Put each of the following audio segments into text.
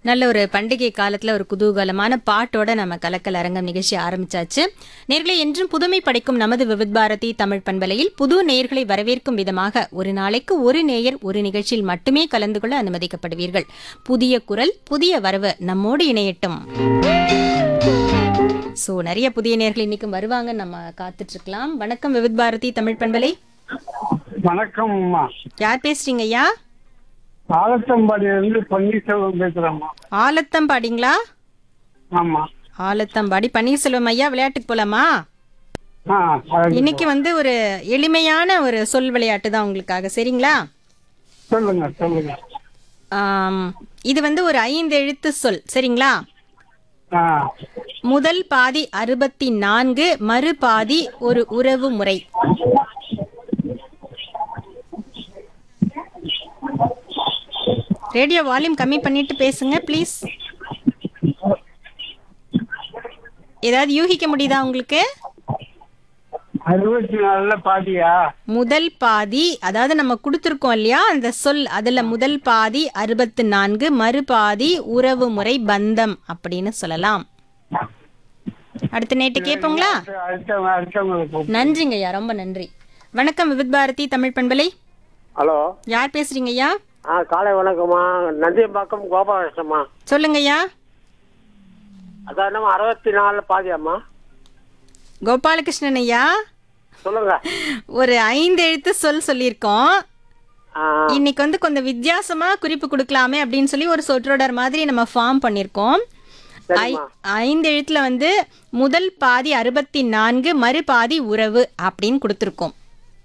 நல்ல ஒரு பண்டிகை காலத்துல ஒரு குதூகலமான பாட்டோட நம்ம கலக்கல் அரங்கம் நிகழ்ச்சி ஆரம்பிச்சாச்சு நேர்களை என்றும் புதுமை படைக்கும் நமது விவித் பாரதி தமிழ் பண்பலையில் புது நேயர்களை வரவேற்கும் விதமாக ஒரு நாளைக்கு ஒரு நேயர் ஒரு நிகழ்ச்சியில் மட்டுமே கலந்து கொள்ள அனுமதிக்கப்படுவீர்கள் புதிய குரல் புதிய வரவு நம்மோடு இணையட்டும் சோ நிறைய புதிய நேர்கள் இன்னைக்கும் வருவாங்க நம்ம காத்துட்டு இருக்கலாம் வணக்கம் விவித் பாரதி தமிழ் பண்பலை வணக்கம் அம்மா யார் பேசுறீங்க ஐயா ஆலத்தம்பாடியிலிருந்து பன்னீர்செல்வம் பேசுறேம்மா ஆலத்தம் பாடிங்களா ஆமா ஆலத்தம்பாடி பன்னீர்செல்வம் ஐயா விளையாட்டுக்கு போலாமா ஆ அது இன்னைக்கு வந்து ஒரு எளிமையான ஒரு சொல் விளையாட்டு தான் உங்களுக்காக சரிங்களா சொல்லுங்க சொல்லுங்க ஆம், இது வந்து ஒரு ஐந்து எழுத்து சொல் சரிங்களா ஆ முதல் பாதி அறுபத்தி நான்கு மறு பாதி ஒரு உறவு முறை ரேடியோ வால்யூம் கம்மி பண்ணிட்டு பேசுங்க ப்ளீஸ் ஏதாவது யூகிக்க முடியுதா உங்களுக்கு அறுபத்தி நாலுல பாதியா முதல் பாதி அதாவது நம்ம கொடுத்துருக்கோம் இல்லையா அந்த சொல் அதுல முதல் பாதி அறுபத்து நான்கு மறுபாதி உறவு முறை பந்தம் அப்படின்னு சொல்லலாம் அடுத்த நேட்டு கேட்போங்களா அடுத்த அடுத்தவங்களுக்கு நன்றிங்க ஐயா ரொம்ப நன்றி வணக்கம் விவித் பாரதி தமிழ் பண்பலை ஹலோ யார் பேசுறீங்க ஐயா ஆ காலை வணக்கம்மா நந்தியம்பாக்கம் கோபாலகிருஷ்ணம்மா சொல்லுங்க ஐயா அதான் என்னம்மா அறுபத்தி நாலு பாதியாம்மா கோபாலகிருஷ்ணன் ஐயா சொல்லுங்க ஒரு ஐந்து எழுத்து சொல் சொல்லியிருக்கோம் ஆ, இன்னைக்கு வந்து கொஞ்சம் வித்தியாசமா குறிப்பு கொடுக்கலாமே அப்படின்னு சொல்லி ஒரு சொற்றொடர் மாதிரி நம்ம ஃபார்ம் பண்ணியிருக்கோம் ஐ- ஐந்து எழுத்துல வந்து முதல் பாதி அறுபத்தி நான்கு மறு பாதி உறவு அப்படின்னு கொடுத்துருக்கோம்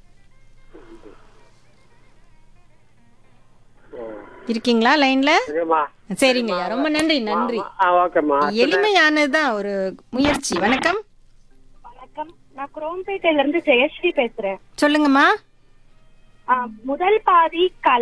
இருக்கீங்களா லைன்ல சரிம்மா சரிங்க ஐயா ரொம்ப நன்றி நன்றி ஆ ஓகேம்மா எளிமையானதுதான் ஒரு முயற்சி வணக்கம் வணக்கம் நான் குரோம்பேட்டையில இருந்து ஜெயஸ்ரீ பேசுறேன் சொல்லுங்கம்மா ஆ, முதல் பாதி கலை